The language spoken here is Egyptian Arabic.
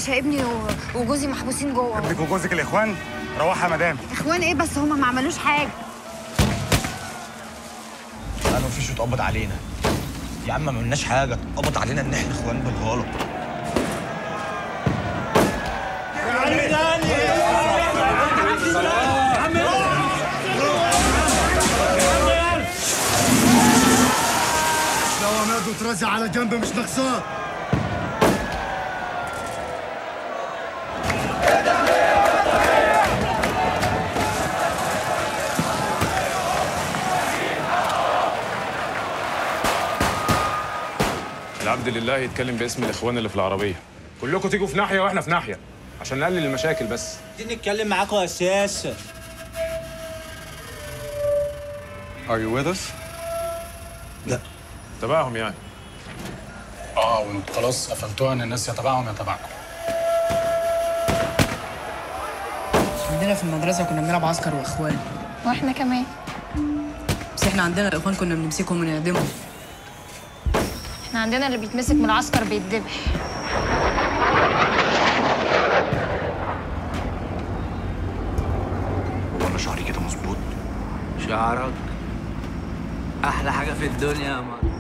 باشا ابني و- وجوزي محبوسين جوه ابنك وجوزك الاخوان روحها يا مدام اخوان ايه بس هما ما عملوش حاجه انا مفيش اتقبض علينا يا عم ما عملناش حاجه اتقبض علينا ان احنا اخوان بالغلط لو عماد وترزع على جنب مش نقصان العبد لله يتكلم باسم الاخوان اللي في العربيه كلكم تيجوا في ناحيه واحنا في ناحيه عشان نقلل المشاكل بس عايزين نتكلم معاكم اساسا Are you with us? تبعهم يعني اه وانتوا خلاص قفلتوها ان الناس يتبعهم يتبعكم عندنا في المدرسة كنا بنلعب عسكر وإخوان واحنا كمان بس إحنا عندنا الإخوان كنا بنمسكهم ونعدمهم احنا عندنا اللي بيتمسك من العسكر بيتذبح هو انا شعري كده مظبوط شعرك احلى حاجه في الدنيا يا مار